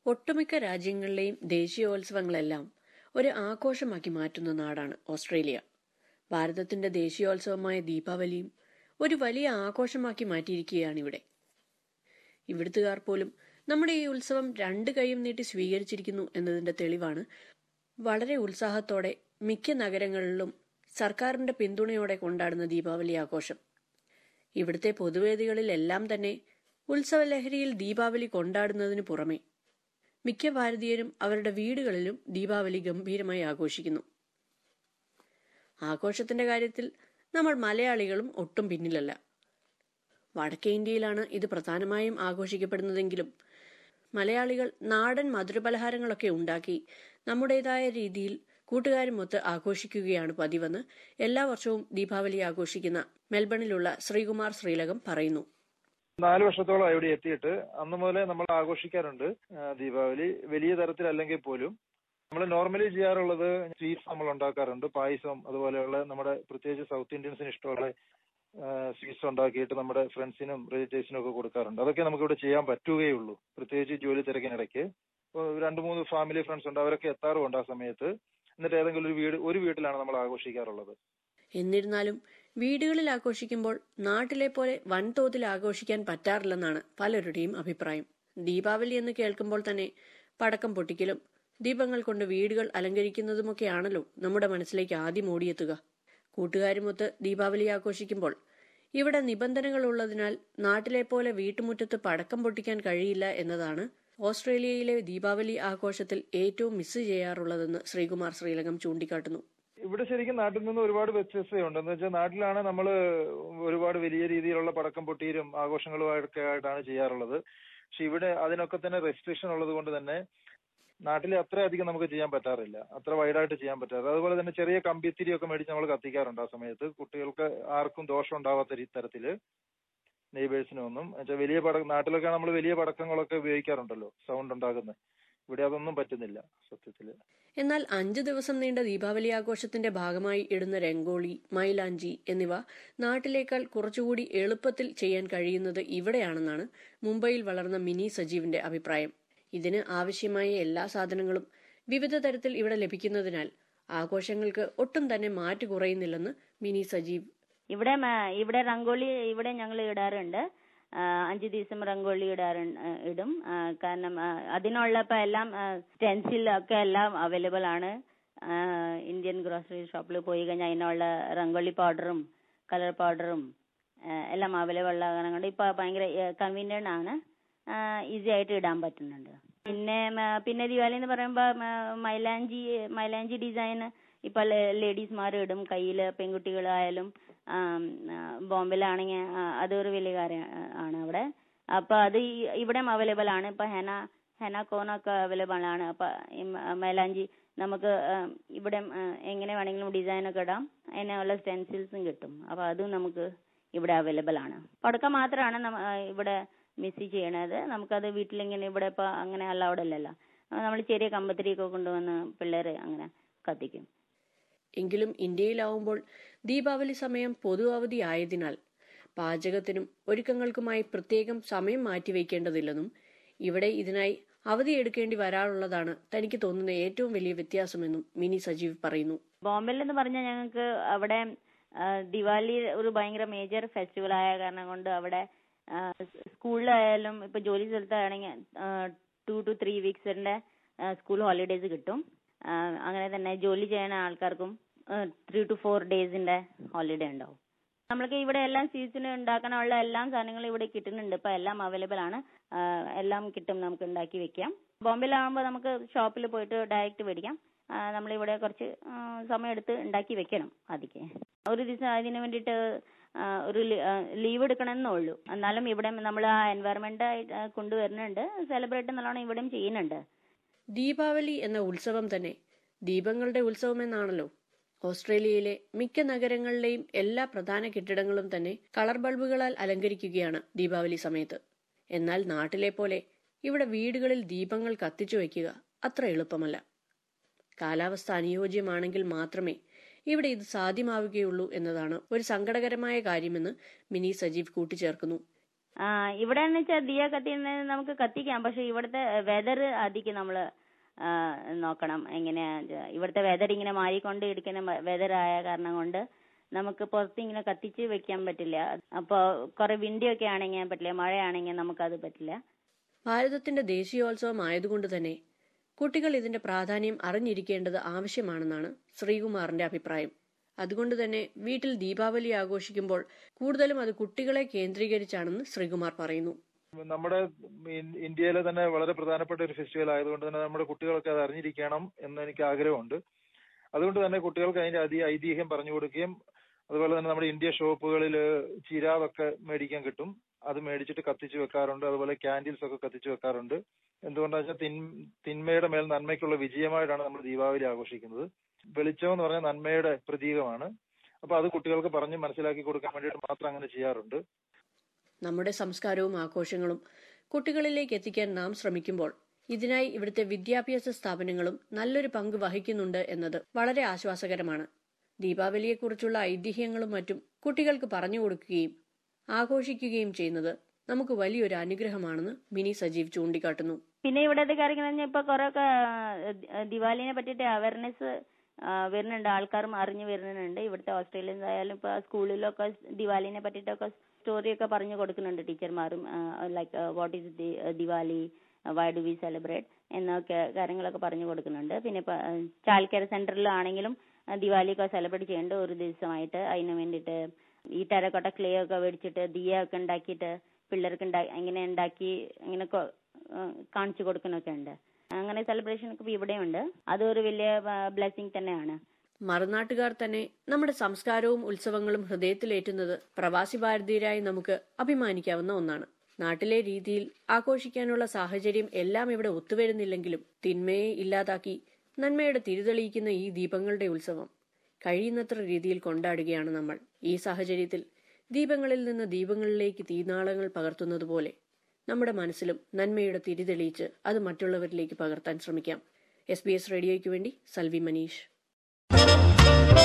ഒട്ടുമിക്ക രാജ്യങ്ങളിലെയും ദേശീയോത്സവങ്ങളെല്ലാം ഒരു ആഘോഷമാക്കി മാറ്റുന്ന നാടാണ് ഓസ്ട്രേലിയ ഭാരതത്തിന്റെ ദേശീയോത്സവമായ ദീപാവലിയും ഒരു വലിയ ആഘോഷമാക്കി മാറ്റിയിരിക്കുകയാണ് ഇവിടെ ഇവിടുത്തുകാർ പോലും നമ്മുടെ ഈ ഉത്സവം രണ്ട് കൈയും നീട്ടി സ്വീകരിച്ചിരിക്കുന്നു എന്നതിന്റെ തെളിവാണ് വളരെ ഉത്സാഹത്തോടെ മിക്ക നഗരങ്ങളിലും സർക്കാരിന്റെ പിന്തുണയോടെ കൊണ്ടാടുന്ന ദീപാവലി ആഘോഷം ഇവിടുത്തെ പൊതുവേദികളിലെല്ലാം തന്നെ ഉത്സവലഹരിയിൽ ദീപാവലി കൊണ്ടാടുന്നതിനു പുറമെ മിക്ക ഭാരതീയരും അവരുടെ വീടുകളിലും ദീപാവലി ഗംഭീരമായി ആഘോഷിക്കുന്നു ആഘോഷത്തിന്റെ കാര്യത്തിൽ നമ്മൾ മലയാളികളും ഒട്ടും പിന്നിലല്ല വടക്കേ ഇന്ത്യയിലാണ് ഇത് പ്രധാനമായും ആഘോഷിക്കപ്പെടുന്നതെങ്കിലും മലയാളികൾ നാടൻ മധുരപലഹാരങ്ങളൊക്കെ ഉണ്ടാക്കി നമ്മുടേതായ രീതിയിൽ കൂട്ടുകാരുമൊത്ത് ആഘോഷിക്കുകയാണ് പതിവെന്ന് എല്ലാ വർഷവും ദീപാവലി ആഘോഷിക്കുന്ന മെൽബണിലുള്ള ശ്രീകുമാർ ശ്രീലകം പറയുന്നു നാല് വർഷത്തോളം ഇവിടെ എത്തിയിട്ട് അന്ന് മുതലേ നമ്മൾ ആഘോഷിക്കാറുണ്ട് ആ, ദീപാവലി വലിയ തരത്തിലല്ലെങ്കിൽ പോലും നമ്മൾ നോർമലി ചെയ്യാറുള്ളത് സ്വീറ്റ്സ് നമ്മൾ ഉണ്ടാക്കാറുണ്ട് പായസം അതുപോലെയുള്ള നമ്മുടെ പ്രത്യേകിച്ച് സൗത്ത് ഇന്ത്യൻസിന് ഇഷ്ടമുള്ള സ്വീറ്റ്സ് ഉണ്ടാക്കിയിട്ട് നമ്മുടെ ഫ്രണ്ട്സിനും റിലേറ്റീവ്സിനും ഒക്കെ കൊടുക്കാറുണ്ട് അതൊക്കെ നമുക്ക് ഇവിടെ ചെയ്യാൻ പറ്റുകയുള്ളൂ പ്രത്യേകിച്ച് ജോലി തിരക്കിനിടയ്ക്ക് ഇപ്പോൾ രണ്ട് മൂന്ന് ഫാമിലി ഫ്രണ്ട്സ് ഉണ്ട് അവരൊക്കെ എത്താറുമുണ്ട് ആ സമയത്ത് എന്നിട്ട് ഏതെങ്കിലും ഒരു വീട് ഒരു വീട്ടിലാണ് നമ്മൾ ആഘോഷിക്കാറുള്ളത് എന്നിരുന്നാലും വീടുകളിൽ ആഘോഷിക്കുമ്പോൾ നാട്ടിലെ പോലെ വൻതോതിൽ ആഘോഷിക്കാൻ പറ്റാറില്ലെന്നാണ് പലരുടെയും അഭിപ്രായം ദീപാവലി എന്ന് കേൾക്കുമ്പോൾ തന്നെ പടക്കം പൊട്ടിക്കലും ദീപങ്ങൾ കൊണ്ട് വീടുകൾ അലങ്കരിക്കുന്നതുമൊക്കെയാണല്ലോ നമ്മുടെ മനസ്സിലേക്ക് ആദ്യം ഓടിയെത്തുക കൂട്ടുകാരുമൊത്ത് ദീപാവലി ആഘോഷിക്കുമ്പോൾ ഇവിടെ നിബന്ധനകൾ ഉള്ളതിനാൽ നാട്ടിലെ പോലെ വീട്ടുമുറ്റത്ത് പടക്കം പൊട്ടിക്കാൻ കഴിയില്ല എന്നതാണ് ഓസ്ട്രേലിയയിലെ ദീപാവലി ആഘോഷത്തിൽ ഏറ്റവും മിസ് ചെയ്യാറുള്ളതെന്ന് ശ്രീകുമാർ ശ്രീലകം ചൂണ്ടിക്കാട്ടുന്നു ഇവിടെ ശരിക്കും നാട്ടിൽ നിന്ന് ഒരുപാട് വ്യത്യസ്തതയുണ്ട് എന്ന് വെച്ചാൽ നാട്ടിലാണ് നമ്മൾ ഒരുപാട് വലിയ രീതിയിലുള്ള പടക്കം പൊട്ടിയിലും ആഘോഷങ്ങളുമൊക്കെ ആയിട്ടാണ് ചെയ്യാറുള്ളത് പക്ഷെ ഇവിടെ അതിനൊക്കെ തന്നെ റെസ്ട്രിക്ഷൻ ഉള്ളത് കൊണ്ട് തന്നെ നാട്ടിൽ അത്രയധികം നമുക്ക് ചെയ്യാൻ പറ്റാറില്ല അത്ര വൈഡായിട്ട് ചെയ്യാൻ പറ്റാറില്ല അതുപോലെ തന്നെ ചെറിയ കമ്പിത്തിരിയൊക്കെ മേടിച്ച് നമ്മൾ കത്തിക്കാറുണ്ട് ആ സമയത്ത് കുട്ടികൾക്ക് ആർക്കും ദോഷം ഉണ്ടാവാത്ത രീ- തരത്തില് നെയ്ബേഴ്സിനും ഒന്നും എന്നുവെച്ചാൽ വലിയ പട നാട്ടിലൊക്കെ നമ്മൾ വലിയ പടക്കങ്ങളൊക്കെ ഉപയോഗിക്കാറുണ്ടല്ലോ സൗണ്ട് ഉണ്ടാക്കുന്നത് ഇവിടെ അതൊന്നും പറ്റുന്നില്ല സത്യത്തില് എന്നാൽ അഞ്ചു ദിവസം നീണ്ട ദീപാവലി ആഘോഷത്തിന്റെ ഭാഗമായി ഇടുന്ന രംഗോളി മൈലാഞ്ചി എന്നിവ നാട്ടിലേക്കാൾ കുറച്ചുകൂടി എളുപ്പത്തിൽ ചെയ്യാൻ കഴിയുന്നത് ഇവിടെയാണെന്നാണ് മുംബൈയിൽ വളർന്ന മിനി സജീവിന്റെ അഭിപ്രായം ഇതിന് ആവശ്യമായ എല്ലാ സാധനങ്ങളും വിവിധ തരത്തിൽ ഇവിടെ ലഭിക്കുന്നതിനാൽ ആഘോഷങ്ങൾക്ക് ഒട്ടും തന്നെ മാറ്റു കുറയുന്നില്ലെന്ന് മിനി സജീവ് ഇവിടെ മ- ഇവിടെ റംഗോളി ഇവിടെ ഞങ്ങൾ ഇടാറുണ്ട് ആ, അഞ്ച് ദിവസം റംഗോളി ഇടാറുണ്ട് ആ, ഇടും ആ, കാരണം ആ, അതിനുള്ള ഇപ്പൊ എല്ലാം സ്റ്റെൻസിൽ ഒക്കെ എല്ലാം അവൈലബിൾ ആണ് ആ, ഇന്ത്യൻ ഗ്രോസറി ഷോപ്പിൽ പോയി കഴിഞ്ഞാൽ അതിനുള്ള റംഗോളി പൗഡറും കളർ പൗഡറും എല്ലാം അവൈലബിൾ ഉള്ള കാരണം കൊണ്ട് ഇപ്പൊ ഭയങ്കര കൺവീനിയന്റ് ആണ് ഈസി ആയിട്ട് ഇടാൻ പറ്റുന്നുണ്ട് പിന്നെ മ- പിന്നെ ദിവാലി എന്ന് പറയുമ്പോ മ- മൈലാഞ്ചി മൈലാഞ്ചി ഡിസൈൻ ഇപ്പൊ ലേഡീസ്മാർ ഇടും കയ്യില് പെൺകുട്ടികളായാലും ആം, ആ, ബോംബെയിലാണെങ്കിൽ ആ, അതൊരു വലിയ കാര്യം ആ, ആണ് അവിടെ അപ്പൊ അത് ഈ- ഇവിടെയും അവൈലബിൾ ആണ് ഇപ്പൊ ഹെന ഹെന കോണൊക്കെ അവൈലബിൾ ആണ് അപ്പൊ ഈ മ- മൈലാഞ്ചി നമുക്ക് ആ, ഇവിടെ ആ, എങ്ങനെ വേണമെങ്കിലും ഡിസൈൻ ഒക്കെ ഇടാം അതിനുള്ള സ്റ്റെൻസിൽസും കിട്ടും അപ്പൊ അതും നമുക്ക് ഇവിടെ അവൈലബിൾ ആണ് പടക്കം മാത്രമാണ് നമ്മ- ആ, ഇവിടെ മിസ് ചെയ്യണത് നമുക്കത് വീട്ടിലിങ്ങനെ ഇവിടെ ഇപ്പൊ അങ്ങനെ അലൗഡ് അല്ലല്ലോ നമ്മൾ ചെറിയ കമ്പത്തിരിയൊക്കെ കൊണ്ടുവന്ന് പിള്ളേര് അങ്ങനെ കത്തിക്കും എങ്കിലും ഇന്ത്യയിലാവുമ്പോൾ ദീപാവലി സമയം പൊതു അവധി ആയതിനാൽ പാചകത്തിനും ഒരുക്കങ്ങൾക്കുമായി പ്രത്യേകം സമയം മാറ്റിവെക്കേണ്ടതില്ലെന്നും ഇവിടെ ഇതിനായി അവധിയെടുക്കേണ്ടി വരാറുള്ളതാണ് തനിക്ക് തോന്നുന്ന ഏറ്റവും വലിയ വ്യത്യാസമെന്നും മിനി സജീവ് പറയുന്നു ബോംബെയിൽ എന്ന് പറഞ്ഞാൽ ഞങ്ങൾക്ക് അവിടെ ആ, ദിവാലി ഒരു ഭയങ്കര മേജർ ഫെസ്റ്റിവൽ ആയ കാരണം കൊണ്ട് അവിടെ ആ, സ്കൂളിലായാലും ഇപ്പൊ ജോലി സ്ഥലത്താണെങ്കിൽ ടു ടു ത്രീ വീക്സിന്റെ സ്കൂൾ ഹോളിഡേസ് കിട്ടും ആ, അങ്ങനെ തന്നെ ജോലി ചെയ്യുന്ന ആൾക്കാർക്കും ത്രീ ടു ഫോർ ഡേയ്സിന്റെ ഹോളിഡേ ഉണ്ടാവും നമ്മൾക്ക് ഇവിടെ എല്ലാം സീസണ് ഉണ്ടാക്കാനുള്ള എല്ലാ സാധനങ്ങളും ഇവിടെ കിട്ടുന്നുണ്ട് ഇപ്പൊ എല്ലാം അവൈലബിൾ ആണ് ആ, എല്ലാം കിട്ടും നമുക്ക് ഉണ്ടാക്കി വെക്കാം ബോംബെയിലാകുമ്പോൾ നമുക്ക് ഷോപ്പിൽ പോയിട്ട് ഡയറക്റ്റ് മേടിക്കാം ആ, നമ്മളിവിടെ കുറച്ച് ആ, സമയം എടുത്ത് ഉണ്ടാക്കി വെക്കണം ആദ്യമേ ഒരു ദിവസം അതിന് വേണ്ടിയിട്ട് ആ, ഒരു ലീവ് എടുക്കണമെന്നേ ഉള്ളൂ എന്നാലും ഇവിടെ നമ്മൾ ആ എൻവയറമെന്റ് കൊണ്ടുവരുന്നുണ്ട് സെലിബ്രേറ്റ് നല്ലോണം ഇവിടെയും ചെയ്യുന്നുണ്ട് ദീപാവലി എന്ന ഉത്സവം തന്നെ ദീപങ്ങളുടെ ഉത്സവമെന്നാണല്ലോ ഓസ്ട്രേലിയയിലെ മിക്ക നഗരങ്ങളിലെയും എല്ലാ പ്രധാന കെട്ടിടങ്ങളും തന്നെ കളർ ബൾബുകളാൽ അലങ്കരിക്കുകയാണ് ദീപാവലി സമയത്ത് എന്നാൽ നാട്ടിലെ പോലെ ഇവിടെ വീടുകളിൽ ദീപങ്ങൾ കത്തിച്ചു വയ്ക്കുക അത്ര എളുപ്പമല്ല കാലാവസ്ഥ അനുയോജ്യമാണെങ്കിൽ മാത്രമേ ഇവിടെ ഇത് സാധ്യമാവുകയുള്ളൂ എന്നതാണ് ഒരു സങ്കടകരമായ കാര്യമെന്ന് മിനി സജീവ് കൂട്ടിച്ചേർക്കുന്നു ആ ഇവിടെ എന്ന് വെച്ചാൽ ദിയ കത്തിക്കുന്നത് നമുക്ക് കത്തിക്കാം പക്ഷെ ഇവിടുത്തെ വെതർ അധികം നമ്മള് ആ, നോക്കണം എങ്ങനെയാ ച- ഇവിടുത്തെ വെതർ ഇങ്ങനെ മാറിക്കൊണ്ട് ഇരിക്കുന്ന വെതർ ആയ കാരണം കൊണ്ട് നമുക്ക് പുറത്ത് ഇങ്ങനെ കത്തിച്ച് വെക്കാൻ പറ്റില്ല അപ്പൊ കുറെ വിണ്ടിയൊക്കെ ആണെങ്കിൽ പറ്റില്ല മഴയാണെങ്കിൽ നമുക്കത് പറ്റില്ല ഭാരതത്തിന്റെ ദേശീയോത്സവം ആയതുകൊണ്ട് തന്നെ കുട്ടികൾ ഇതിന്റെ പ്രാധാന്യം അറിഞ്ഞിരിക്കേണ്ടത് ആവശ്യമാണെന്നാണ് ശ്രീകുമാറിന്റെ അഭിപ്രായം അതുകൊണ്ട് തന്നെ വീട്ടിൽ ദീപാവലി ആഘോഷിക്കുമ്പോൾ കൂടുതലും അത് കുട്ടികളെ കേന്ദ്രീകരിച്ചാണെന്ന് ശ്രീകുമാർ പറയുന്നു നമ്മുടെ ഇൻ- ഇന്ത്യയിലെ തന്നെ വളരെ പ്രധാനപ്പെട്ട ഒരു ഫെസ്റ്റിവൽ ആയതുകൊണ്ട് തന്നെ നമ്മുടെ കുട്ടികളൊക്കെ അത് അറിഞ്ഞിരിക്കണം എന്ന് എനിക്ക് ആഗ്രഹമുണ്ട് അതുകൊണ്ട് തന്നെ കുട്ടികൾക്ക് അതിന്റെ അതി ഐതിഹ്യം പറഞ്ഞു കൊടുക്കുകയും അതുപോലെ തന്നെ നമ്മുടെ ഇന്ത്യ ഷോപ്പുകളിൽ ചിരാവൊക്കെ മേടിക്കാൻ കിട്ടും അത് മേടിച്ചിട്ട് കത്തിച്ചു വെക്കാറുണ്ട് അതുപോലെ ക്യാൻഡിൽസ് ഒക്കെ കത്തിച്ചു വെക്കാറുണ്ട് എന്തുകൊണ്ടാണെന്ന് വെച്ചാൽ തിൻ തിന്മയുടെ മേൽ നന്മയ്ക്കുള്ള വിജയമായിട്ടാണ് നമ്മൾ ദീപാവലി ആഘോഷിക്കുന്നത് വെളിച്ചം എന്ന് പറഞ്ഞാൽ നന്മയുടെ പ്രതീകമാണ് അപ്പൊ അത് കുട്ടികൾക്ക് പറഞ്ഞ് മനസ്സിലാക്കി കൊടുക്കാൻ വേണ്ടിയിട്ട് മാത്രം അങ്ങനെ ചെയ്യാറുണ്ട് നമ്മുടെ സംസ്കാരവും ആഘോഷങ്ങളും കുട്ടികളിലേക്ക് എത്തിക്കാൻ നാം ശ്രമിക്കുമ്പോൾ ഇതിനായി ഇവിടുത്തെ വിദ്യാഭ്യാസ സ്ഥാപനങ്ങളും നല്ലൊരു പങ്ക് വഹിക്കുന്നുണ്ട് എന്നത് വളരെ ആശ്വാസകരമാണ് ദീപാവലിയെക്കുറിച്ചുള്ള ഐതിഹ്യങ്ങളും മറ്റും കുട്ടികൾക്ക് പറഞ്ഞു കൊടുക്കുകയും ആഘോഷിക്കുകയും ചെയ്യുന്നത് നമുക്ക് വലിയൊരു അനുഗ്രഹമാണെന്ന് മിനി സജീവ് ചൂണ്ടിക്കാട്ടുന്നു പിന്നെ ഇവിടത്തെ കാര്യങ്ങൾ ഇപ്പൊ കുറെ ദിവാലിനെ പറ്റിയിട്ട് അവയർനെസ് വരുന്നുണ്ട് ആൾക്കാരും അറിഞ്ഞു വരുന്നുണ്ട് ഇവിടുത്തെ ഓസ്ട്രേലിയൻസ് ആയാലും ഇപ്പൊ സ്കൂളിലൊക്കെ ദിവാലിനെ പറ്റിയിട്ടൊക്കെ സ്റ്റോറി ഒക്കെ പറഞ്ഞു കൊടുക്കുന്നുണ്ട് ടീച്ചർമാരും like what is Diwali why do we celebrate എന്നൊക്കെ കാര്യങ്ങളൊക്കെ പറഞ്ഞു കൊടുക്കുന്നുണ്ട് പിന്നെ ഇപ്പൊ ചൈൽഡ് കെയർ സെന്ററിലാണെങ്കിലും ദിവാലി ഒക്കെ സെലിബ്രേറ്റ് ചെയ്യുന്നുണ്ട് ഒരു ദിവസമായിട്ട് അതിന് വേണ്ടിയിട്ട് ഈ ടെറക്കോട്ട ക്ലേ ഒക്കെ മേടിച്ചിട്ട് ദിയ ഒക്കെ ഉണ്ടാക്കിയിട്ട് പിള്ളേർക്ക് ഉണ്ടാ- ഇങ്ങനെ ഉണ്ടാക്കി ഇങ്ങനെ കൊ- ആ, കാണിച്ചു കൊടുക്കുന്നൊക്കെ ഉണ്ട് അങ്ങനെ സെലിബ്രേഷൻ ഒക്കെ ഇവിടെയുണ്ട് അതൊരു വലിയ ബ്ലെസ്സിങ് തന്നെയാണ് മറുനാട്ടുകാർ തന്നെ നമ്മുടെ സംസ്കാരവും ഉത്സവങ്ങളും ഹൃദയത്തിലേറ്റുന്നത് പ്രവാസി ഭാരതീയരായി നമുക്ക് അഭിമാനിക്കാവുന്ന ഒന്നാണ് നാട്ടിലെ രീതിയിൽ ആഘോഷിക്കാനുള്ള സാഹചര്യം എല്ലാം ഇവിടെ ഒത്തുവരുന്നില്ലെങ്കിലും തിന്മയെ ഇല്ലാതാക്കി നന്മയുടെ തിരിതെളിയിക്കുന്ന ഈ ദീപങ്ങളുടെ ഉത്സവം കഴിയുന്നത്ര രീതിയിൽ കൊണ്ടാടുകയാണ് നമ്മൾ ഈ സാഹചര്യത്തിൽ ദീപങ്ങളിൽ നിന്ന് ദീപങ്ങളിലേക്ക് തീനാളങ്ങൾ പകർത്തുന്നതുപോലെ നമ്മുടെ മനസ്സിലും നന്മയുടെ തിരിതെളിയിച്ച് അത് മറ്റുള്ളവരിലേക്ക് പകർത്താൻ ശ്രമിക്കാം എസ് ബി എസ് റേഡിയോയ്ക്ക് വേണ്ടി സൽവി മനീഷ്